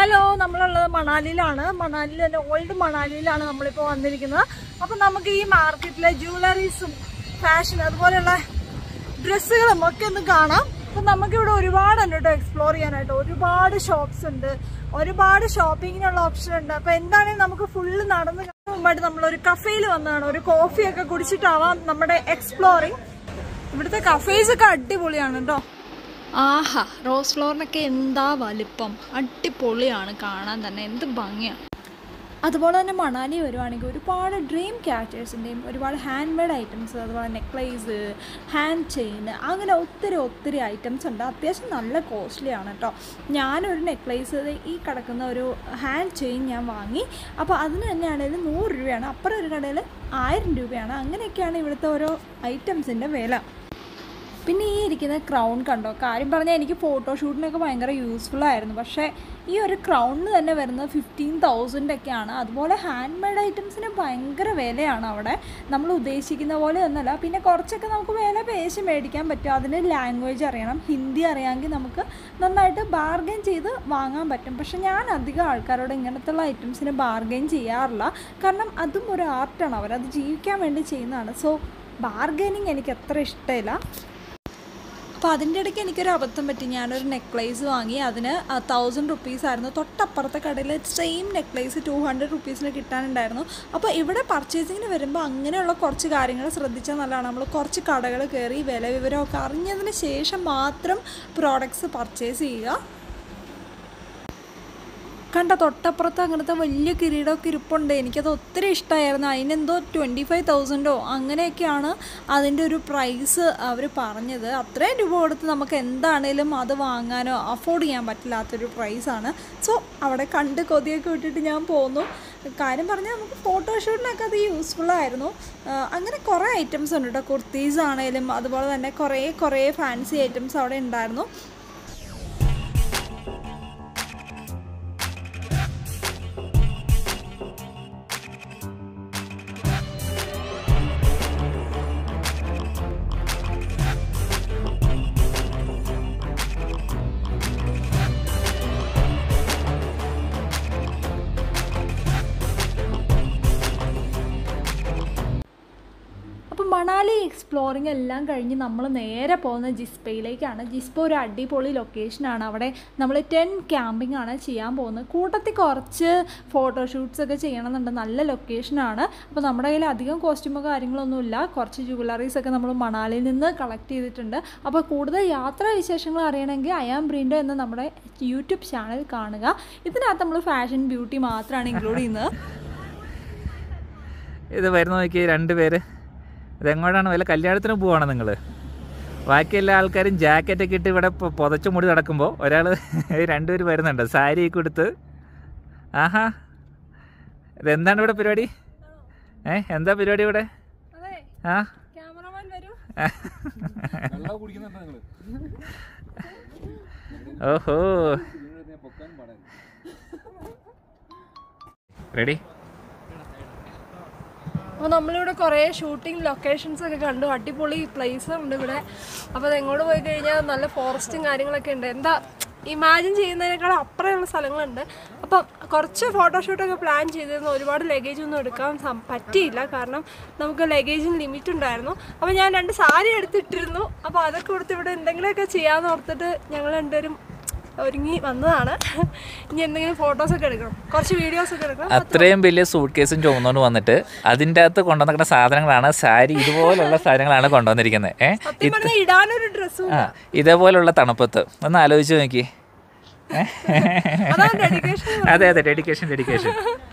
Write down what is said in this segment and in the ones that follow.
Hello നമ്മളുള്ളത് മണാലിയിലാണ് മണാലിയിൽ തന്നെ old മണാലിയിലാണ് നമ്മളിപ്പോൾ വന്നിരിക്കുന്നത് അപ്പം നമുക്ക് ഈ മാർക്കറ്റിലെ ജ്വല്ലറീസും ഫാഷൻ അതുപോലെയുള്ള ഡ്രസ്സുകളും ഒക്കെ ഒന്ന് കാണാം അപ്പം നമുക്കിവിടെ ഒരുപാടുണ്ട് കേട്ടോ എക്സ്പ്ലോർ ചെയ്യാനായിട്ട് ഒരുപാട് ഷോപ്സ് ഉണ്ട് ഒരുപാട് ഷോപ്പിങ്ങിനുള്ള ഓപ്ഷൻ ഉണ്ട് അപ്പം എന്താണെങ്കിലും നമുക്ക് ഫുള്ള് നടന്ന് കാണാൻ മുമ്പായിട്ട് നമ്മളൊരു കഫേയിൽ വന്നതാണ് ഒരു കോഫിയൊക്കെ കുടിച്ചിട്ടാവാം നമ്മുടെ എക്സ്പ്ലോറിങ് ഇവിടുത്തെ കഫേസ് ഒക്കെ അടിപൊളിയാണ് കേട്ടോ ആഹാ റോസ് ഫ്ലോറിനൊക്കെ എന്താ വലിപ്പം അടിപൊളിയാണ് കാണാൻ തന്നെ എന്ത് ഭംഗിയാണ് അതുപോലെ തന്നെ മണാലി വരുവാണെങ്കിൽ ഒരുപാട് ഡ്രീം ക്യാച്ചേഴ്സിൻ്റെയും ഒരുപാട് ഹാൻഡ് മെയ്ഡ് ഐറ്റംസ് അതുപോലെ നെക്ലേസ് ഹാൻഡ് ചെയിൻ അങ്ങനെ ഒത്തിരി ഒത്തിരി ഐറ്റംസ് ഉണ്ട് അത്യാവശ്യം നല്ല കോസ്റ്റ്ലി ആണ് കേട്ടോ ഞാനൊരു നെക്ലേസ് ഈ കിടക്കുന്ന ഒരു ഹാൻഡ് ചെയിൻ ഞാൻ വാങ്ങി അപ്പോൾ അതിന് തന്നെയാണെങ്കിലും നൂറ് രൂപയാണ് അപ്പുറം ഒരു കടയിൽ ആയിരം രൂപയാണ് അങ്ങനെയൊക്കെയാണ് ഇവിടുത്തെ ഓരോ ഐറ്റംസിൻ്റെ വില പിന്നെ ഈ ഇരിക്കുന്ന ക്രൗൺ കണ്ടോ കാര്യം പറഞ്ഞാൽ എനിക്ക് ഫോട്ടോഷൂട്ടിനൊക്കെ ഭയങ്കര യൂസ്ഫുൾ ആയിരുന്നു പക്ഷേ ഈ ഒരു ക്രൗണിന് തന്നെ വരുന്നത് ഫിഫ്റ്റീൻ തൗസൻഡ് ഒക്കെയാണ് അതുപോലെ ഹാൻഡ് മെയ്ഡ് ഐറ്റംസിന് ഭയങ്കര വിലയാണ് അവിടെ നമ്മൾ ഉദ്ദേശിക്കുന്ന പോലെ ഒന്നല്ല പിന്നെ കുറച്ചൊക്കെ നമുക്ക് വില പേശി മേടിക്കാൻ പറ്റും അതിന് ലാംഗ്വേജ് അറിയണം ഹിന്ദി അറിയാമെങ്കിൽ നമുക്ക് നന്നായിട്ട് ബാർഗൈൻ ചെയ്ത് വാങ്ങാൻ പറ്റും പക്ഷെ ഞാൻ അധികം ആൾക്കാരോട് ഇങ്ങനത്തുള്ള ഐറ്റംസിന് ബാർഗൈൻ ചെയ്യാറില്ല കാരണം അതും ഒരു ആർട്ടാണ് അവരത് ജീവിക്കാൻ വേണ്ടി ചെയ്യുന്നതാണ് സോ ബാർഗൈനിങ് എനിക്ക് അത്ര ഇഷ്ടമില്ല അപ്പോൾ അതിൻ്റെ ഇടയ്ക്ക് എനിക്കൊരു അബദ്ധം പറ്റി ഞാനൊരു നെക്ലേസ് വാങ്ങി അതിന് തൗസൻഡ് റുപ്പീസ് ആയിരുന്നു തൊട്ടപ്പുറത്തെ കടയിൽ സെയിം നെക്ലേസ് ടു ഹൺഡ്രഡ് റുപ്പീസിന് കിട്ടാനുണ്ടായിരുന്നു അപ്പോൾ ഇവിടെ പർച്ചേസിങ്ങിന് വരുമ്പോൾ അങ്ങനെയുള്ള കുറച്ച് കാര്യങ്ങൾ ശ്രദ്ധിച്ചാൽ നല്ലതാണ് നമ്മൾ കുറച്ച് കടകൾ കയറി വില വിവരമൊക്കെ അറിഞ്ഞതിന് ശേഷം മാത്രം പ്രോഡക്റ്റ്സ് പർച്ചേസ് ചെയ്യുക കണ്ട തൊട്ടപ്പുറത്ത് അങ്ങനത്തെ വലിയ കിരീടമൊക്കെ ഇരിപ്പുണ്ട് എനിക്കത് ഒത്തിരി ഇഷ്ടമായിരുന്നു അതിനെന്തോ ട്വൻറ്റി ഫൈവ് തൗസൻഡോ അങ്ങനെയൊക്കെയാണ് അതിൻ്റെ ഒരു പ്രൈസ് അവർ പറഞ്ഞത് അത്രയും രൂപ കൊടുത്ത് നമുക്ക് എന്താണേലും അത് വാങ്ങാനോ അഫോർഡ് ചെയ്യാൻ പറ്റില്ലാത്തൊരു പ്രൈസാണ് സോ അവിടെ കണ്ട് കൊതിയൊക്കെ വിട്ടിട്ട് ഞാൻ പോന്നു കാര്യം പറഞ്ഞാൽ നമുക്ക് ഫോട്ടോഷൂട്ടിനൊക്കെ അത് യൂസ്ഫുൾ ആയിരുന്നു അങ്ങനെ കുറേ ഐറ്റംസ് ഉണ്ട് കേട്ടോ കുർത്തീസ് ആണേലും അതുപോലെ തന്നെ കുറേ കുറേ ഫാൻസി ഐറ്റംസ് അവിടെ ഉണ്ടായിരുന്നു അപ്പോൾ മണാലി എക്സ്പ്ലോറിംഗ് എല്ലാം കഴിഞ്ഞ് നമ്മൾ നേരെ പോകുന്ന ജിസ്പയിലേക്കാണ് ജിസ്പ ഒരു അടിപൊളി ലൊക്കേഷനാണ് അവിടെ നമ്മൾ ടെൻ ക്യാമ്പിംഗ് ആണ് ചെയ്യാൻ പോകുന്നത് കൂട്ടത്തിൽ കുറച്ച് ഫോട്ടോഷൂട്ട്സ് ഒക്കെ ചെയ്യണമെന്നുണ്ട് നല്ല ലൊക്കേഷനാണ് അപ്പോൾ നമ്മുടെ കയ്യിൽ അധികം കോസ്റ്റ്യൂമോ കാര്യങ്ങളൊന്നുമില്ല കുറച്ച് ജുവലറീസ് ഒക്കെ നമ്മൾ മണാലിയിൽ നിന്ന് കളക്ട് ചെയ്തിട്ടുണ്ട് അപ്പോൾ കൂടുതൽ യാത്രാ വിശേഷങ്ങൾ അറിയണമെങ്കിൽ അയാം ബ്രീൻഡോ എന്ന നമ്മുടെ യൂട്യൂബ് ചാനൽ കാണുക ഇതിനകത്ത് നമ്മൾ ഫാഷൻ ബ്യൂട്ടി മാത്രമാണ് ഇൻക്ലൂഡ് ചെയ്യുന്നത് ഇത് വരുന്ന നോക്കി രണ്ട് പേര് ഇതെങ്ങോട്ടാണ് വല്ല കല്യാണത്തിന് പോവാണ് നിങ്ങൾ ബാക്കി എല്ലാ ആൾക്കാരും ജാക്കറ്റൊക്കെ ഇട്ട് ഇവിടെ പൊ- പുതച്ച് മുടി നടക്കുമ്പോൾ ഒരാൾ രണ്ടുപേർ വരുന്നുണ്ട് സാരി കൊടുത്ത് ആഹാ ഇതെന്താണ് ഇവിടെ പരിപാടി ഏ എന്താ പരിപാടി ഇവിടെ അതെ ആ ക്യാമറമാൻ വരൂ ഓഹോ റെഡി അപ്പോൾ നമ്മളിവിടെ കുറേ ഷൂട്ടിംഗ് ലൊക്കേഷൻസ് ഒക്കെ കണ്ടു അടിപൊളി പ്ലേസ് ഉണ്ട് ഇവിടെ അപ്പോൾ അത് എങ്ങോട്ട് പോയി കഴിഞ്ഞാൽ നല്ല ഫോറസ്റ്റും കാര്യങ്ങളൊക്കെ ഉണ്ട് എന്താ ഇമാജിൻ ചെയ്യുന്നതിനേക്കാളും അപ്പുറമുള്ള സ്ഥലങ്ങളുണ്ട് അപ്പം കുറച്ച് ഫോട്ടോഷൂട്ടൊക്കെ പ്ലാൻ ചെയ്തിരുന്നു ഒരുപാട് ലഗേജ് ഒന്നും എടുക്കാൻ സം- പറ്റിയില്ല കാരണം നമുക്ക് ലഗേജിന് ലിമിറ്റ് ഉണ്ടായിരുന്നു അപ്പോൾ ഞാൻ രണ്ട് സാരി എടുത്തിട്ടിരുന്നു അപ്പോൾ അതൊക്കെ കൊടുത്ത് ഇവിടെ എന്തെങ്കിലുമൊക്കെ ചെയ്യാമെന്ന് ഓർത്തിട്ട് ഞങ്ങൾ രണ്ടുപേരും ഒരുങ്ങി വന്നതാണ് ഇനി എന്തെങ്കിലും ഫോട്ടോസൊക്കെ എടുക്കണം കുറച്ച് വീഡിയോസൊക്കെ എടുക്കണം അത്രയും വലിയ സൂട്ട് കേസും ചുമന്നുകൊണ്ട് വന്നിട്ട് അതിൻ്റെ അകത്ത് കൊണ്ടുവന്നിരിക്കുന്ന സാധനങ്ങളാണ് സാരി ഇതുപോലുള്ള സാധനങ്ങളാണ് കൊണ്ടുവന്നിരിക്കുന്നത് ഏ സത്യം പറഞ്ഞാൽ ഇടാനൊരു ഡ്രസ്സും ആ ഇതേപോലുള്ള തണുപ്പത്ത് ഒന്ന് ആലോചിച്ച് നോക്കി അതാണ് ഡെഡിക്കേഷൻ അതെ അതെ dedication dedication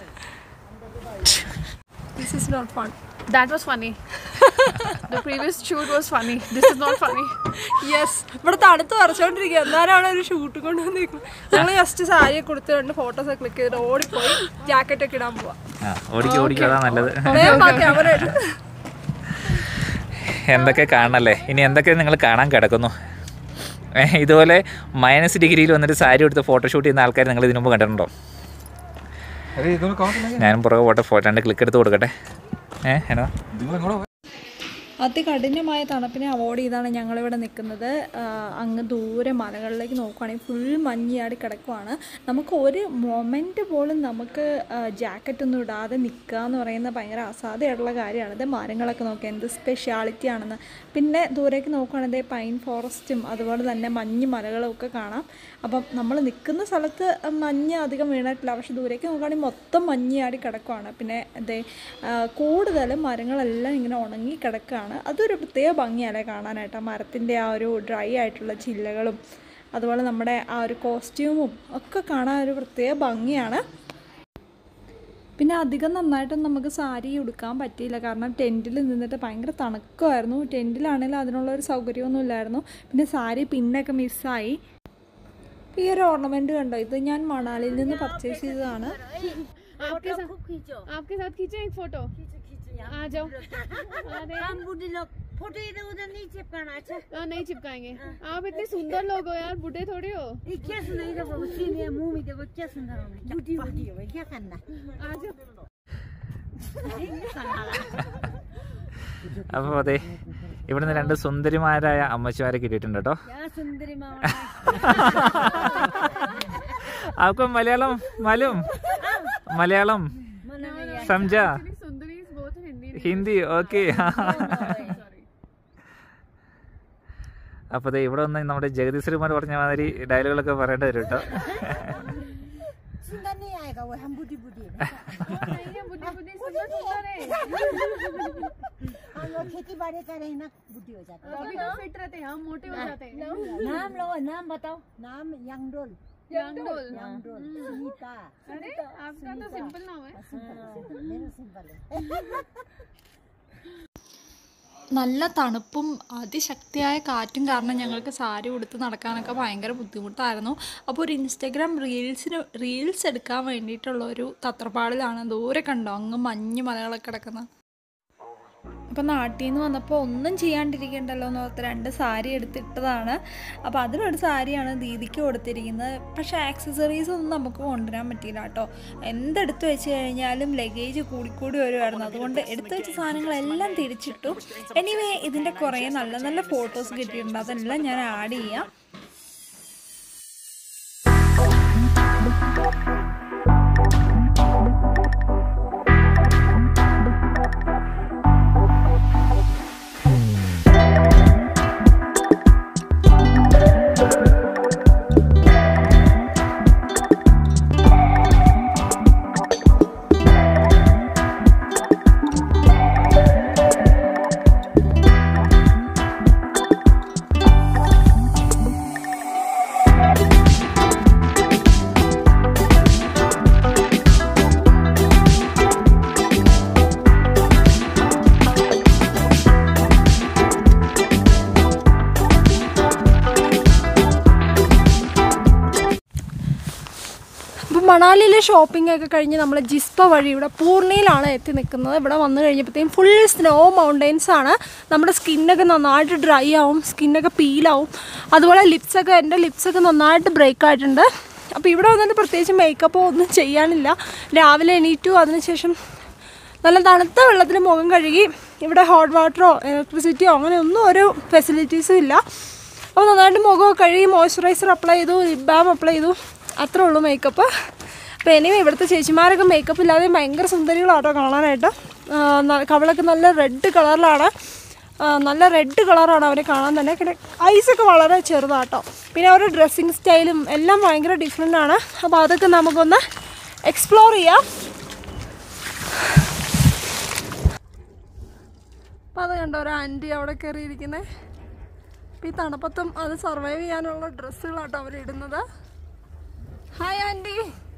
this is not fun That was funny. the previous shoot was funny. This is not funny. Yes ഇവിടെ തണുത്ത് വരച്ചോണ്ടിരിക്കുക എന്നാലാണ് ഒരു ഷൂട്ട് കൊണ്ടുവന്നിരിക്കുന്നത് ഞങ്ങൾ ജസ്റ്റ് സാരി കൊടുത്ത് രണ്ട് ഫോട്ടോസ് ക്ലിക്ക് ചെയ്തിട്ട് ഓടിപ്പോയി ജാക്കറ്റ് ഒക്കെ ഇടാൻ പോവാം ആ ഓടിക്കും ഓടിക്കും അതാ നല്ലത് ക്യാമറ എടുത്ത് എന്തൊക്കെ കാണണല്ലേ ഇനി എന്തൊക്കെ നിങ്ങൾ കാണാൻ കിടക്കുന്നു ഏ, ഇതുപോലെ മൈനസ് ഡിഗ്രിയിൽ വന്നിട്ട് സാരി എടുത്ത് ഫോട്ടോഷൂട്ട് ചെയ്യുന്ന ആൾക്കാർ നിങ്ങൾ ഇതിനു മുമ്പ് കണ്ടിട്ടുണ്ടോ ഞാനും പുറകെ പോട്ടെ ഫോട്ടോ രണ്ട് ക്ലിക്ക് എടുത്ത് കൊടുക്കട്ടെ ഏ എന്നാ അതികഠിനമായ തണുപ്പിനെ അവോയ്ഡ് ചെയ്താണ് ഞങ്ങളിവിടെ നിൽക്കുന്നത് ആ, അങ്ങ് ദൂരെ മലകളിലേക്ക് നോക്കുവാണെങ്കിൽ ഫുൾ മഞ്ഞാടി കിടക്കുവാണ് നമുക്ക് ഒരു മൊമെൻറ്റ് പോലും നമുക്ക് ജാക്കറ്റ് ഒന്നും ഇടാതെ നിൽക്കുക എന്ന് പറയുന്നത് ഭയങ്കര അസാധ്യമായിട്ടുള്ള കാര്യമാണ് ഇത് മരങ്ങളൊക്കെ നോക്കുക എന്ത് സ്പെഷ്യാലിറ്റി ആണെന്ന് പിന്നെ ദൂരേക്ക് നോക്കുകയാണെങ്കിൽ പൈൻ ഫോറസ്റ്റും അതുപോലെ തന്നെ മഞ്ഞ് മലകളും ഒക്കെ കാണാം അപ്പം നമ്മൾ നിൽക്കുന്ന സ്ഥലത്ത് മഞ്ഞ് അധികം വീണിട്ടില്ല പക്ഷെ ദൂരേക്ക് നോക്കുകയാണെങ്കിൽ മൊത്തം മഞ്ഞാടി കിടക്കുവാണ് പിന്നെ ഇതേ കൂടുതലും മരങ്ങളെല്ലാം ഇങ്ങനെ ഉണങ്ങി കിടക്കുകയാണ് അതൊരു പ്രത്യേക ഭംഗിയല്ലേ കാണാനായിട്ട് ആ മരത്തിൻ്റെ ആ ഒരു ഡ്രൈ ആയിട്ടുള്ള ചില്ലകളും അതുപോലെ നമ്മുടെ ആ ഒരു കോസ്റ്റ്യൂമും ഒക്കെ കാണാൻ ഒരു പ്രത്യേക ഭംഗിയാണ് പിന്നെ അധികം നന്നായിട്ടൊന്നും നമുക്ക് സാരി ഉടുക്കാൻ പറ്റിയില്ല കാരണം ടെൻറ്റിൽ നിന്നിട്ട് ഭയങ്കര തണുക്കമായിരുന്നു ടെൻറ്റിലാണെങ്കിലും അതിനുള്ള ഒരു സൗകര്യമൊന്നും ഇല്ലായിരുന്നു പിന്നെ സാരി പിന്നൊക്കെ മിസ്സായി ഈ ഒരു ഓർണമെൻറ്റ് കണ്ടോ ഇത് ഞാൻ മണാലിയിൽ നിന്ന് പർച്ചേസ് ചെയ്തതാണ് आपके साथ आपके साथ खींचे एक फोटो आ जाओ अरे हम बूढ़े लोग फोटो इधर उधर नहीं चिपकाना अच्छा हाँ, नहीं चिपकाएंगे आप इतने सुंदर लोग हो यार बुढ़े थोड़ी हो ये क्या सुना इधर वो सीने मुंह में देखो क्या सुना बूढ़ी बूढ़ी हो क्या करना आ जाओ അപ്പോൾ അതെ ഇവിടുന്ന് രണ്ട് സുന്ദരിമാരായ അമ്മച്ചിമാരെ കിട്ടിയിട്ടുണ്ട് കേട്ടോ क्या सुंदरी मामा आपको मलयालम मालूम मलयालम समझा सुंदरी is both Hindi Hindi okay അപ്പോൾ ദേ ഇവിടെ ഒന്ന് നമ്മുടെ ജഗദീശ്വരിമാർ പറഞ്ഞ മാതിരി ഡയലോഗുകളൊക്കെ പറയേണ്ടി വരും കേട്ടോ सुंदर नहीं आएगा वो हम बूढ़ी बूढ़ी हैं। नहीं है बुढ़ी बुढ़ी सुंदर सुंदर है हम लोग खेती बाड़ी कर रहे हैं ना बूढ़ी हो जाते अभी तो फिट रहते हैं हम मोटे हो जाते हैं हैं नाम लो नाम बताओ नाम यंगडोल यांगडोल यंगडोल सुनीता अरे आपका तो सिंपल नाम है हाँ, मेरा सिंपल है നല്ല തണുപ്പും അതിശക്തിയായ കാറ്റും കാരണം ഞങ്ങൾക്ക് സാരി ഉടുത്ത് നടക്കാനൊക്കെ ഭയങ്കര ബുദ്ധിമുട്ടായിരുന്നു അപ്പോൾ ഒരു ഇൻസ്റ്റഗ്രാം റീൽസിന് റീൽസ് എടുക്കാൻ വേണ്ടിയിട്ടുള്ള ഒരു തത്രപ്പാടിലാണ് ദൂരെ കണ്ടോ അങ്ങ് മഞ്ഞ് മലകളൊക്കെ കിടക്കുന്നത് അപ്പോൾ നാട്ടിൽ നിന്ന് വന്നപ്പോൾ ഒന്നും ചെയ്യാണ്ടിരിക്കണ്ടല്ലോ എന്ന് ഓർത്ത് രണ്ട് സാരി എടുത്തിട്ടതാണ് അപ്പോൾ അതിലൊരു സാരിയാണ് ദീദിക്ക് കൊടുത്തിരിക്കുന്നത് പക്ഷേ ആക്സസറീസ് ഒന്നും നമുക്ക് കൊണ്ടുവരാൻ പറ്റിയില്ല കേട്ടോ എന്തെടുത്ത് വെച്ച് കഴിഞ്ഞാലും ലഗേജ് കൂടിക്കൂടി വരുമായിരുന്നു അതുകൊണ്ട് എടുത്തു വെച്ച സാധനങ്ങളെല്ലാം തിരിച്ചിട്ടു എനിവേ ഇതിൻ്റെ കുറേ നല്ല നല്ല ഫോട്ടോസ് കിട്ടിയിട്ടുണ്ട് അതെല്ലാം ഞാൻ ആഡ് ചെയ്യാം അപ്പോൾ മണാലിയിലെ ഷോപ്പിംഗ് ഒക്കെ കഴിഞ്ഞ് നമ്മൾ ജിസ്പ വഴി ഇവിടെ പൂർണ്ണയിലാണ് എത്തി നിൽക്കുന്നത് ഇവിടെ വന്നു കഴിഞ്ഞപ്പോഴത്തേക്കും ഫുൾ സ്നോ മൗണ്ടെയ്ൻസ് ആണ് നമ്മുടെ സ്കിന്നൊക്കെ നന്നായിട്ട് ഡ്രൈ ആവും സ്കിന്നൊക്കെ പീലാവും അതുപോലെ ലിപ്സൊക്കെ എൻ്റെ ലിപ്സൊക്കെ നന്നായിട്ട് ബ്രേക്ക് ആയിട്ടുണ്ട് അപ്പോൾ ഇവിടെ വന്നിട്ട് പ്രത്യേകിച്ച് മേക്കപ്പോ ഒന്നും ചെയ്യാനില്ല രാവിലെ എണീറ്റു അതിനുശേഷം നല്ല തണുത്ത വെള്ളത്തിൽ മുഖം കഴുകി ഇവിടെ ഹോട്ട് വാട്ടറോ ഇലക്ട്രിസിറ്റിയോ അങ്ങനെ ഒന്നും ഒരു ഫെസിലിറ്റീസും ഇല്ല അപ്പോൾ നന്നായിട്ട് മുഖമൊക്കെ കഴുകി മോയ്സ്ചറൈസർ അപ്ലൈ ചെയ്തു ലിപ് ബാം അപ്ലൈ ചെയ്തു അത്രേ ഉള്ളൂ മേക്കപ്പ് അപ്പോൾ എനിവേ ഇവിടുത്തെ ചേച്ചിമാരൊക്കെ മേക്കപ്പ് ഇല്ലാതെ ഭയങ്കര സുന്ദരികളാട്ടോ കാണാനായിട്ട് ആ, ന- കവിളൊക്കെ നല്ല റെഡ് കളറിലാണ് ആ, നല്ല റെഡ് കളറാണ് അവരെ കാണാൻ തന്നെ പിന്നെ ഐസൊക്കെ വളരെ ചെറുതാട്ടോ പിന്നെ അവരുടെ ഡ്രസ്സിങ് സ്റ്റൈലും എല്ലാം ഭയങ്കര ഡിഫറെൻ്റ് ആണ് അപ്പോൾ അതൊക്കെ നമുക്കൊന്ന് എക്സ്പ്ലോർ ചെയ്യാം അപ്പോൾ അത് കണ്ടോ ഒരു ആൻറ്റി അവിടെ കയറിയിരിക്കുന്നത് അപ്പോൾ ഈ തണുപ്പത്തും അത് സർവൈവ് ചെയ്യാനുള്ള ഡ്രസ്സുകളാട്ടോ അവരിടുന്നത് ഹായ് ആൻറ്റി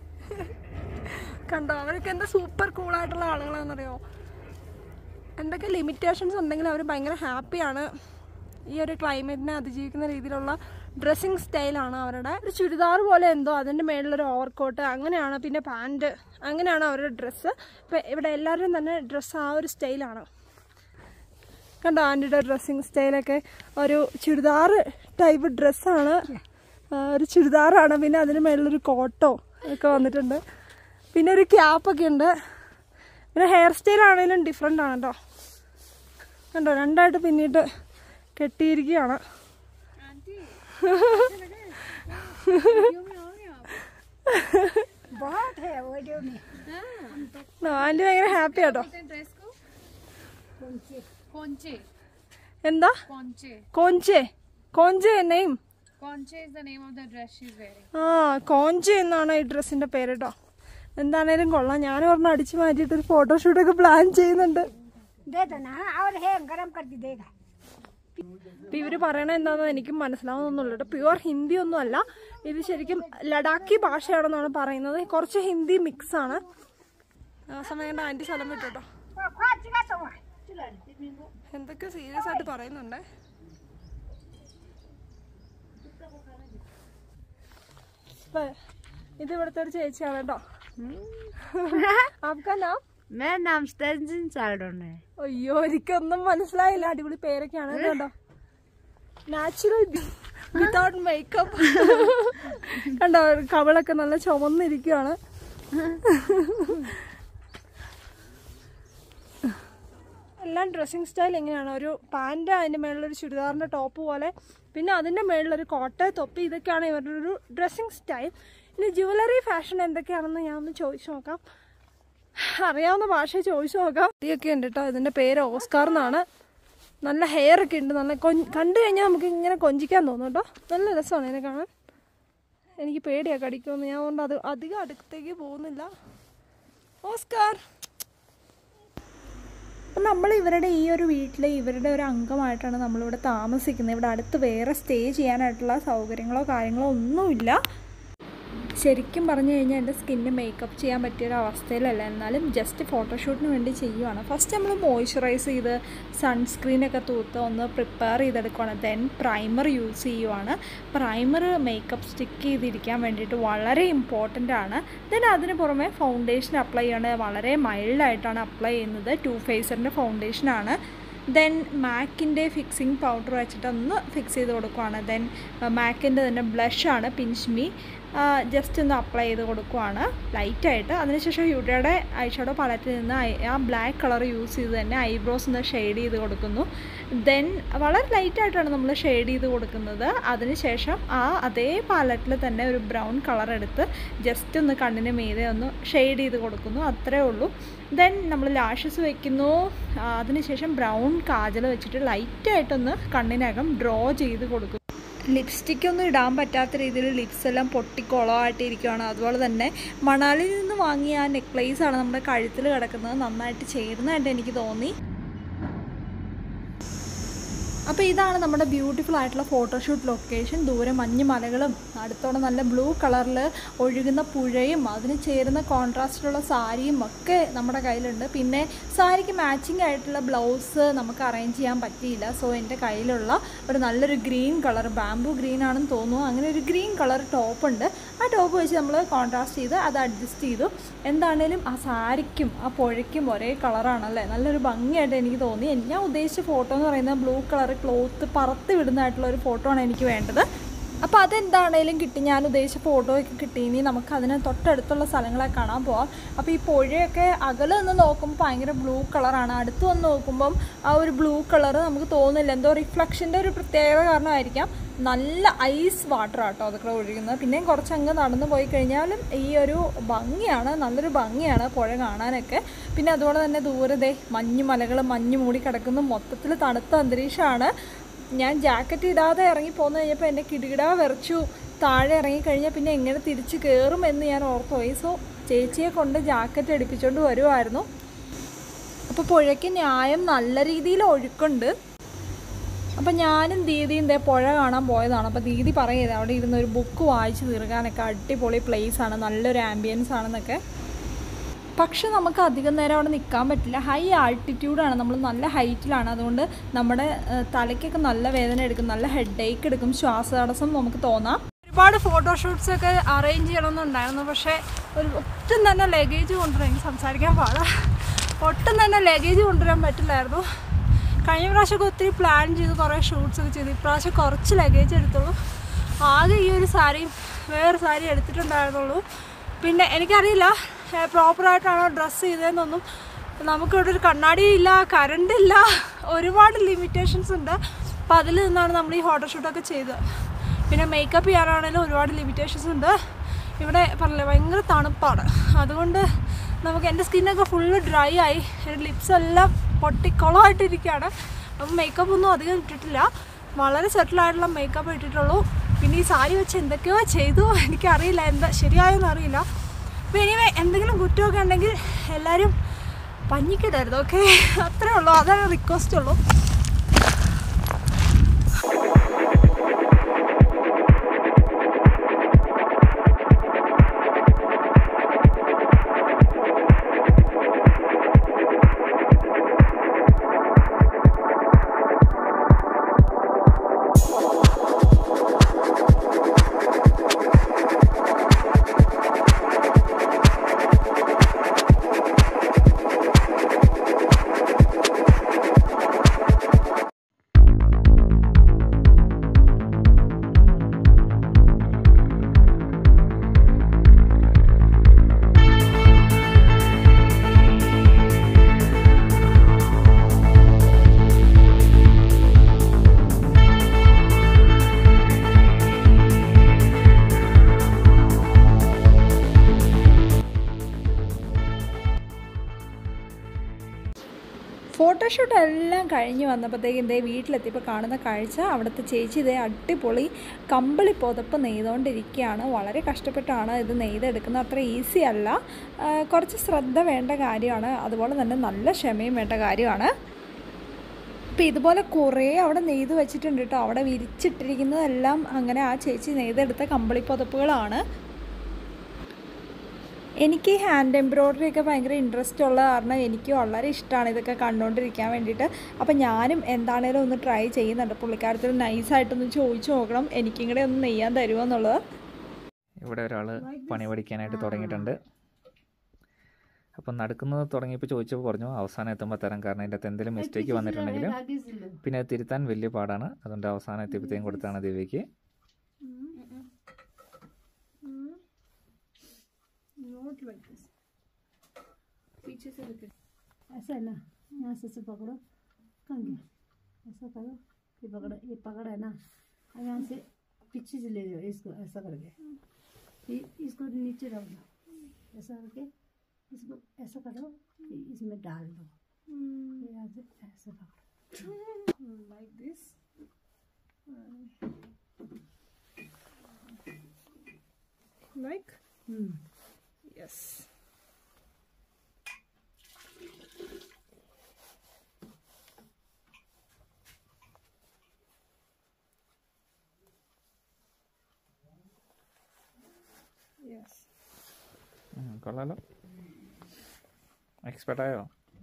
കണ്ടോ അവരൊക്കെ എന്താ സൂപ്പർ കൂളായിട്ടുള്ള ആളുകളാണെന്നറിയോ എന്തൊക്കെ ലിമിറ്റേഷൻസ് ഉണ്ടെങ്കിലും അവർ ഭയങ്കര ഹാപ്പിയാണ് ഈ ഒരു ക്ലൈമറ്റിനെ അതിജീവിക്കുന്ന രീതിയിലുള്ള ഡ്രസ്സിങ് സ്റ്റൈലാണ് അവരുടെ ഒരു ചുരിദാർ പോലെ എന്തോ അതിൻ്റെ മേളിലൊരു ഓവർകോട്ട് അങ്ങനെയാണ് പിന്നെ പാൻറ് അങ്ങനെയാണ് അവരുടെ ഡ്രസ്സ് ഇപ്പം ഇവിടെ എല്ലാവരും തന്നെ ഡ്രസ്സ് ആ ഒരു സ്റ്റൈലാണ് കണ്ടോ ആൻറ്റിയുടെ ഡ്രസ്സിങ് സ്റ്റൈലൊക്കെ ഒരു ചുരിദാർ ടൈപ്പ് ഡ്രസ്സാണ് ഒരു ചുരിദാറാണ് പിന്നെ അതിന് മേളിലൊരു കോട്ടോ ഒക്കെ വന്നിട്ടുണ്ട് പിന്നെ ഒരു ക്യാപ്പൊക്കെ ഉണ്ട് പിന്നെ ഹെയർ സ്റ്റൈൽ ആണെങ്കിലും ഡിഫറെൻ്റ് ആണ് കേട്ടോ കണ്ടോ രണ്ടായിട്ട് പിന്നിട്ട് കെട്ടിയിരിക്കുകയാണ് बहुत है वीडियो में ആൻറ്റി ഭയങ്കര ഹാപ്പി ആട്ടോ ड्रेस को कोंचे എന്താ कोंचे കോഞ്ചെ കോഞ്ചെ നെയിം कोंचे is the name of the dress she is wearing ആ കോഞ്ചെ എന്നാണ് ഈ ഡ്രസ്സിന്റെ പേര് കേട്ടോ എന്താണേലും കൊള്ളാം ഞാൻ ഒരെണ്ണം അടിച്ചു മാറ്റിയിട്ട് ഒരു ഫോട്ടോഷൂട്ടൊക്കെ പ്ലാൻ ചെയ്യുന്നുണ്ട് दे देना हाँ, और है गरम कर दी देगा ഇപ്പൊ ഇവര് പറയണ എന്താണെന്ന് എനിക്കും മനസ്സിലാവുന്നൊന്നുമില്ല കേട്ടോ പ്യുവർ ഹിന്ദി ഒന്നും അല്ല ഇത് ശരിക്കും ലഡാക്കി ഭാഷയാണെന്നാണ് പറയുന്നത് കുറച്ച് ഹിന്ദി മിക്സ് ആണ് ആ സമയം കൊണ്ട് ആന്റി സ്ഥലം വിട്ടു കേട്ടോ എന്തൊക്കെ സീരിയസ് ആയിട്ട് പറയുന്നുണ്ടേ ഇപ്പൊ ഇത് ഇവിടുത്തെ ഒരു ചേച്ചിയാണ് കേട്ടോ ആപ്കാ നാം मेरा नाम तंजिन साल्डोन है അയ്യോ എനിക്കൊന്നും മനസ്സിലായില്ല അടിപൊളി പേരൊക്കെയാണ് ഇത് കണ്ടോ നാച്ചുറൽ വിതൗട്ട് മേക്കപ്പ് കണ്ടോ കവളൊക്കെ നല്ല ചുമന്നിരിക്കുകയാണ് എല്ലാം ഡ്രസ്സിങ് സ്റ്റൈൽ എങ്ങനെയാണ് ഒരു പാൻറ് അതിൻ്റെ മേളിലൊരു ചുരിദാറിൻ്റെ ടോപ്പ് പോലെ പിന്നെ അതിൻ്റെ മേളിലൊരു കോട്ട തൊപ്പി ഇതൊക്കെയാണ് ഇവരുടെ ഒരു ഡ്രസ്സിങ് സ്റ്റൈൽ ഇനി ജുവലറി ഫാഷൻ എന്തൊക്കെയാണെന്ന് ഞാൻ ഒന്ന് ചോദിച്ചു നോക്കാം അറിയാവുന്ന ഭാഷ ചോദിച്ചു നോക്കാം കുട്ടിയൊക്കെ ഉണ്ട് കേട്ടോ ഇതിന്റെ പേര് ഓസ്കാർ എന്നാണ് നല്ല ഹെയർ ഒക്കെ ഉണ്ട് നല്ല കൊഞ്ച് കണ്ടു കഴിഞ്ഞാൽ നമുക്ക് ഇങ്ങനെ കൊഞ്ചിക്കാൻ തോന്നും കേട്ടോ നല്ല രസമാണ് ഇതിനെ കാണാൻ എനിക്ക് പേടിയാ കടിക്കുമെന്ന് ഞാൻ കൊണ്ട് അത് അധികം അടുത്തേക്ക് പോകുന്നില്ല ഓസ്കാർ അപ്പം നമ്മൾ ഇവരുടെ ഈ ഒരു വീട്ടിൽ ഇവരുടെ ഒരു അംഗമായിട്ടാണ് നമ്മളിവിടെ താമസിക്കുന്നത് ഇവിടെ അടുത്ത് വേറെ സ്റ്റേ ചെയ്യാനായിട്ടുള്ള സൗകര്യങ്ങളോ കാര്യങ്ങളോ ഒന്നുമില്ല ശരിക്കും പറഞ്ഞു കഴിഞ്ഞാൽ എൻ്റെ സ്കിന്ന് മേക്കപ്പ് ചെയ്യാൻ പറ്റിയ ഒരു അവസ്ഥയിലല്ല എന്നാലും ജസ്റ്റ് ഫോട്ടോഷൂട്ടിന് വേണ്ടി ചെയ്യുവാണ് ഫസ്റ്റ് നമ്മൾ മോയ്സ്ചറൈസ് ചെയ്ത് സൺസ്ക്രീനൊക്കെ തൂത്ത് ഒന്ന് പ്രിപ്പയർ ചെയ്തെടുക്കുകയാണ് ദെൻ പ്രൈമർ യൂസ് ചെയ്യുവാണ് പ്രൈമർ മേക്കപ്പ് സ്റ്റിക്ക് ചെയ്തിരിക്കാൻ വേണ്ടിയിട്ട് വളരെ ഇമ്പോർട്ടൻ്റ് ആണ് ദെൻ അതിന് പുറമെ ഫൗണ്ടേഷൻ അപ്ലൈ ചെയ്യണത് വളരെ മൈൽഡായിട്ടാണ് അപ്ലൈ ചെയ്യുന്നത് ടു ഫേസറിൻ്റെ ഫൗണ്ടേഷനാണ് ദെൻ മാക്കിൻ്റെ ഫിക്സിങ് പൗഡർ വെച്ചിട്ട് ഒന്ന് ഫിക്സ് ചെയ്ത് കൊടുക്കുവാണ് ദെൻ മാക്കിൻ്റെ തന്നെ ബ്ലഷാണ് പിൻഷ്മി ജസ്റ്റ് ഒന്ന് അപ്ലൈ ചെയ്ത് കൊടുക്കുവാണ് ലൈറ്റായിട്ട് അതിനുശേഷം ഹ്യൂഡയുടെ ഐഷാഡോ പാലറ്റിൽ നിന്ന് ഐ- ആ ബ്ലാക്ക് കളർ യൂസ് ചെയ്ത് തന്നെ ഐബ്രോസ് ഒന്ന് ഷെയ്ഡ് ചെയ്ത് കൊടുക്കുന്നു ദെൻ വളരെ ലൈറ്റായിട്ടാണ് നമ്മൾ ഷെയ്ഡ് ചെയ്ത് കൊടുക്കുന്നത് അതിനുശേഷം ആ അതേ പാലറ്റിൽ തന്നെ ഒരു ബ്രൗൺ കളർ എടുത്ത് ജസ്റ്റ് ഒന്ന് കണ്ണിന് മീതെ ഒന്ന് ഷെയ്ഡ് ചെയ്ത് കൊടുക്കുന്നു അത്രേ ഉള്ളൂ ദെൻ നമ്മൾ ലാഷസ് വെക്കുന്നു ആ, അതിനുശേഷം ബ്രൗൺ കാജൽ വെച്ചിട്ട് ലൈറ്റായിട്ടൊന്ന് കണ്ണിനകം ഡ്രോ ചെയ്ത് കൊടുക്കുന്നു ലിപ്സ്റ്റിക് ഒന്നും ഇടാൻ പറ്റാത്ത രീതിയിൽ ലിപ്സ് എല്ലാം പൊട്ടിക്കുളമായിട്ട് ഇരിക്കുകയാണ് അതുപോലെ തന്നെ മണാലിയിൽ നിന്ന് വാങ്ങിയ ആ നെക്ലേസ് ആണ് നമ്മുടെ കഴുത്തിൽ കിടക്കുന്നത് നന്നായിട്ട് ചേരുന്നതായിട്ട് എനിക്ക് തോന്നി അപ്പോൾ ഇതാണ് നമ്മുടെ ബ്യൂട്ടിഫുൾ ആയിട്ടുള്ള ഫോട്ടോഷൂട്ട് ലൊക്കേഷൻ ദൂരെ മഞ്ഞ് മലകളും അടുത്തോടെ നല്ല ബ്ലൂ കളറിൽ ഒഴുകുന്ന പുഴയും അതിന് ചേരുന്ന കോൺട്രാസ്റ്റിലുള്ള സാരിയും ഒക്കെ നമ്മുടെ കയ്യിലുണ്ട് പിന്നെ സാരിക്ക് മാച്ചിങ് ആയിട്ടുള്ള ബ്ലൗസ് നമുക്ക് അറേഞ്ച് ചെയ്യാൻ പറ്റിയില്ല സോ എൻ്റെ കയ്യിലുള്ള ഒരു നല്ലൊരു ഗ്രീൻ കളർ ബാംബു ഗ്രീൻ ആണെന്ന് തോന്നുന്നു അങ്ങനെ ഒരു ഗ്രീൻ കളർ ടോപ്പ് ഉണ്ട് ആ ടോപ്പ് വെച്ച് നമ്മൾ കോൺട്രാസ്റ്റ് ചെയ്ത് അത് അഡ്ജസ്റ്റ് ചെയ്തു എന്താണേലും ആ സാരിക്കും ആ പുഴയ്ക്കും ഒരേ കളറാണല്ലേ നല്ലൊരു ഭംഗിയായിട്ട് എനിക്ക് തോന്നി എൻ- ഞാൻ ഉദ്ദേശിച്ച ഫോട്ടോ എന്ന് പറയുന്നത് ബ്ലൂ കളർ ക്ലോത്ത് പറത്തി വിടുന്നതായിട്ടുള്ള ഒരു ഫോട്ടോ ആണ് എനിക്ക് വേണ്ടത് അപ്പോൾ അതെന്താണേലും കിട്ടി ഞാൻ ഉദ്ദേശിച്ച ഫോട്ടോ ഒക്കെ കിട്ടി ഇനി നമുക്ക് അതിന് തൊട്ടടുത്തുള്ള സ്ഥലങ്ങളെ കാണാൻ പോവാം അപ്പോൾ ഈ പുഴയൊക്കെ അകലെ നിന്ന് നോക്കുമ്പോൾ ഭയങ്കര ബ്ലൂ കളറാണ് അടുത്ത് വന്ന് നോക്കുമ്പം ആ ഒരു ബ്ലൂ കളർ നമുക്ക് തോന്നുന്നില്ല എന്തോ റിഫ്ലക്ഷൻ്റെ ഒരു പ്രത്യേകത കാരണമായിരിക്കാം നല്ല ഐസ് വാട്ടർ ആട്ടോ അതൊക്കെ ഒഴുകുന്നത് പിന്നെയും കുറച്ചങ്ങ് നടന്നു പോയി കഴിഞ്ഞാലും ഈ ഒരു ഭംഗിയാണ് നല്ലൊരു ഭംഗിയാണ് പുഴ കാണാനൊക്കെ പിന്നെ അതുപോലെ തന്നെ ദൂരത്തെ മഞ്ഞ് മലകൾ മഞ്ഞ് മൂടി കിടക്കുന്നു മൊത്തത്തിൽ തണുത്ത അന്തരീക്ഷമാണ് ഞാൻ ജാക്കറ്റ് ഇടാതെ ഇറങ്ങി പോന്നു കഴിഞ്ഞപ്പോൾ എൻ്റെ കിടുകിടാ വിറച്ചു താഴെ ഇറങ്ങിക്കഴിഞ്ഞാൽ പിന്നെ എങ്ങനെ തിരിച്ച് കയറും എന്ന് ഞാൻ ഓർത്തുപോയി സോ ചേച്ചിയെ കൊണ്ട് ജാക്കറ്റ് എടുപ്പിച്ചുകൊണ്ട് വരുമായിരുന്നു അപ്പോൾ പുഴയ്ക്ക് ന്യായം നല്ല രീതിയിൽ ഒഴുക്കുണ്ട് അപ്പം ഞാനും ദീദിയും ദേ പുഴ കാണാൻ പോയതാണ് അപ്പോൾ ദീദി പറയുന്നത് അവിടെ ഇരുന്ന് ഒരു ബുക്ക് വായിച്ച് തീർക്കാനൊക്കെ അടിപൊളി place ആണ് നല്ലൊരു ആംബിയൻസ് ആണെന്നൊക്കെ പക്ഷെ നമുക്ക് അധികം നേരം അവിടെ നിൽക്കാൻ പറ്റില്ല ഹൈ ആൾട്ടിറ്റ്യൂഡാണ് നമ്മൾ നല്ല ഹൈറ്റിലാണ് അതുകൊണ്ട് നമ്മുടെ ഏഹ്, തലയ്ക്കൊക്കെ നല്ല വേദന എടുക്കും നല്ല ഹെഡ് ഏക്ക് എടുക്കും ശ്വാസതടസ്സം നമുക്ക് തോന്നാം ഒരുപാട് ഫോട്ടോഷൂട്ട്സ് ഒക്കെ അറേഞ്ച് ചെയ്യണമെന്നുണ്ടായിരുന്നു പക്ഷേ ഒരു ഒട്ടും തന്നെ ലഗേജ് കൊണ്ടുവരാൻ എനിക്ക് സംസാരിക്കാൻ പാടാ ഒട്ടും തന്നെ ലഗേജ് കൊണ്ടുവരാൻ പറ്റില്ലായിരുന്നു കഴിഞ്ഞ പ്രാവശ്യമൊക്കെ ഒത്തിരി പ്ലാൻ ചെയ്ത് കുറേ ഷൂട്ട്സ് ഒക്കെ ചെയ്തു ഇപ്രാവശ്യം കുറച്ച് ലഗേജ് എടുത്തുള്ളൂ ആകെ ഈ ഒരു സാരിയും വേറെ സാരി എടുത്തിട്ടുണ്ടായിരുന്നുള്ളൂ പിന്നെ എനിക്കറിയില്ല പ്രോപ്പറായിട്ടാണോ ഡ്രസ്സ് ചെയ്തതെന്നൊന്നും നമുക്കിവിടെ ഒരു കണ്ണാടിയില്ല കറണ്ട് ഇല്ല ഒരുപാട് ലിമിറ്റേഷൻസ് ഉണ്ട് അപ്പോൾ അതിൽ നിന്നാണ് നമ്മൾ ഈ ഫോട്ടോഷൂട്ടൊക്കെ ചെയ്തത് പിന്നെ മേക്കപ്പ് ചെയ്യാനാണെങ്കിലും ഒരുപാട് ലിമിറ്റേഷൻസ് ഉണ്ട് ഇവിടെ പറഞ്ഞില്ലേ ഭയങ്കര തണുപ്പാണ് അതുകൊണ്ട് നമുക്ക് എൻ്റെ സ്കിന്നൊക്കെ ഫുള്ള് ഡ്രൈ ആയി എൻ്റെ ലിപ്സ് എല്ലാം പൊട്ടിക്കുളമായിട്ടിരിക്കുകയാണ് അപ്പം മേക്കപ്പ് ഒന്നും അധികം ഇട്ടിട്ടില്ല വളരെ സെറ്റിലായിട്ടുള്ള മേക്കപ്പ് ഇട്ടിട്ടുള്ളൂ പിന്നെ ഈ സാരി വെച്ച് എന്തൊക്കെയോ ചെയ്തു എനിക്കറിയില്ല എന്താ ശരിയായെന്ന് അറിയില്ല അപ്പോൾ എനിവേ എന്തെങ്കിലും കുറ്റമൊക്കെ ഉണ്ടെങ്കിൽ എല്ലാവരും പഞ്ഞിക്കിടരുത് ഓക്കെ അത്രേ ഉള്ളൂ അതാണ് റിക്വസ്റ്റ് ഉള്ളൂ ഫോട്ടോഷൂട്ട് എല്ലാം കഴിഞ്ഞ് വന്നപ്പോഴത്തേക്കും ഇതേ വീട്ടിലെത്തിയപ്പോൾ കാണുന്ന കാഴ്ച അവിടുത്തെ ചേച്ചി ഇതേ അടിപൊളി കമ്പിളി പുതപ്പ് നെയ്തുകൊണ്ടിരിക്കുകയാണ് വളരെ കഷ്ടപ്പെട്ടാണ് ഇത് നെയ്തെടുക്കുന്നത് അത്ര ഈസി അല്ല ആ, കുറച്ച് ശ്രദ്ധ വേണ്ട കാര്യമാണ് അതുപോലെ തന്നെ നല്ല ക്ഷമയും വേണ്ട കാര്യമാണ് അപ്പോൾ ഇതുപോലെ കുറേ അവിടെ നെയ്ത് വെച്ചിട്ടുണ്ട് കേട്ടോ അവിടെ വിരിച്ചിട്ടിരിക്കുന്നതെല്ലാം അങ്ങനെ ആ ചേച്ചി നെയ്തെടുത്ത കമ്പിളി പുതപ്പുകളാണ് എനിക്ക് ഈ ഹാൻഡ് എംബ്രോയ്ഡറി ഒക്കെ ഭയങ്കര ഇൻട്രസ്റ്റ് ഉള്ള കാരണം എനിക്ക് വളരെ ഇഷ്ടമാണ് ഇതൊക്കെ കണ്ടുകൊണ്ടിരിക്കാൻ വേണ്ടിയിട്ട് അപ്പം ഞാനും എന്താണേലും ഒന്ന് ട്രൈ ചെയ്യുന്നുണ്ട് പുള്ളിക്കാരത്തിൽ നൈസായിട്ടൊന്ന് ചോദിച്ചു നോക്കണം എനിക്കും കൂടെ ഒന്ന് നെയ്യാൻ തരുമോ എന്നുള്ളത് ഇവിടെ ഒരാൾ പണി പഠിക്കാനായിട്ട് തുടങ്ങിയിട്ടുണ്ട് അപ്പം നടക്കുന്നത് തുടങ്ങിയപ്പോൾ ചോദിച്ചപ്പോൾ പറഞ്ഞു അവസാനം എത്തുമ്പോൾ തരാം കാരണം ഇതിൻ്റെ അകത്ത് എന്തെങ്കിലും മിസ്റ്റേക്ക് വന്നിട്ടുണ്ടെങ്കിൽ പിന്നെ അത് തിരുത്താൻ വലിയ പാടാണ് അതുകൊണ്ട് അവസാനം എത്തിയപ്പോഴത്തേക്കും കൊടുത്താണ് ദിവ്യക്ക് ऐसा है ना यहाँ से से पकड़ो कहाँ गया ऐसा करो ये पकड़ो ये पकड़ा है ना और यहाँ से पीछे से ले जाओ इसको ऐसा करके ये इसको नीचे रख दो ऐसा करके इसको ऐसा करो फिर इसमें डाल दो फिर यहाँ से ऐसा पकड़ो like this like hmm yes yes ഉം, കൊള്ളാലോ എക്സ്പെർട്ടായോ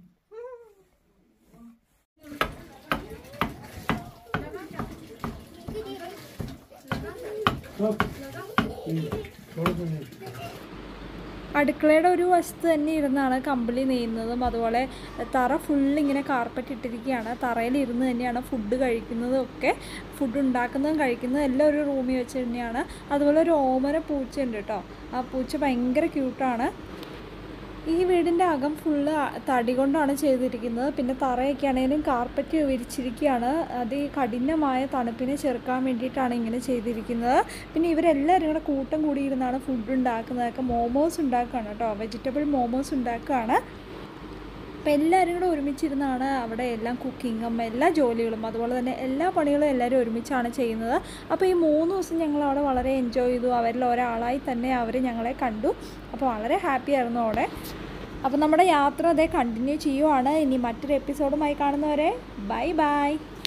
അടുക്കളയുടെ ഒരു വശത്ത് തന്നെ ഇരുന്നാണ് കമ്പിളി നെയ്യുന്നതും അതുപോലെ തറ ഫുള്ള് ഇങ്ങനെ കാർപ്പറ്റ് ഇട്ടിരിക്കുകയാണ് തറയിൽ ഇരുന്ന് തന്നെയാണ് ഫുഡ് കഴിക്കുന്നതും ഒക്കെ ഫുഡ് ഉണ്ടാക്കുന്നതും കഴിക്കുന്നതും എല്ലാം ഒരു റൂമിൽ വെച്ച് തന്നെയാണ് അതുപോലെ ഒരു ഓമന പൂച്ചയുണ്ട് കേട്ടോ ആ പൂച്ച ഭയങ്കര ക്യൂട്ടാണ് ഈ വീടിൻ്റെ അകം ഫുള്ള് തടി കൊണ്ടാണ് ചെയ്തിരിക്കുന്നത് പിന്നെ തറയൊക്കെ ആണെങ്കിലും കാർപ്പറ്റ് വിരിച്ചിരിക്കുകയാണ് അത് ഈ കഠിനമായ തണുപ്പിനെ ചെറുക്കാൻ വേണ്ടിയിട്ടാണ് ഇങ്ങനെ ചെയ്തിരിക്കുന്നത് പിന്നെ ഇവരെല്ലാവരും കൂടെ കൂട്ടം കൂടിയിരുന്നാണ് ഫുഡ് ഉണ്ടാക്കുന്നതൊക്കെ മോമോസ് ഉണ്ടാക്കുകയാണ് കേട്ടോ വെജിറ്റബിൾ മോമോസ് ഉണ്ടാക്കുകയാണ് അപ്പോൾ എല്ലാവരും കൂടെ ഒരുമിച്ചിരുന്നാണ് അവിടെ എല്ലാം കുക്കിങ്ങും എല്ലാ ജോലികളും അതുപോലെ തന്നെ എല്ലാ പണികളും എല്ലാവരും ഒരുമിച്ചാണ് ചെയ്യുന്നത് അപ്പോൾ ഈ മൂന്ന് ദിവസം ഞങ്ങൾ അവിടെ വളരെ എൻജോയ് ചെയ്തു അവരിൽ ഒരാളായി തന്നെ അവർ ഞങ്ങളെ കണ്ടു അപ്പോൾ വളരെ ഹാപ്പി ആയിരുന്നു അവിടെ അപ്പോൾ നമ്മുടെ യാത്ര അതേ കണ്ടിന്യൂ ചെയ്യുവാണ് ഇനി മറ്റൊരു എപ്പിസോഡുമായി കാണുന്നവരെ ബൈ ബൈ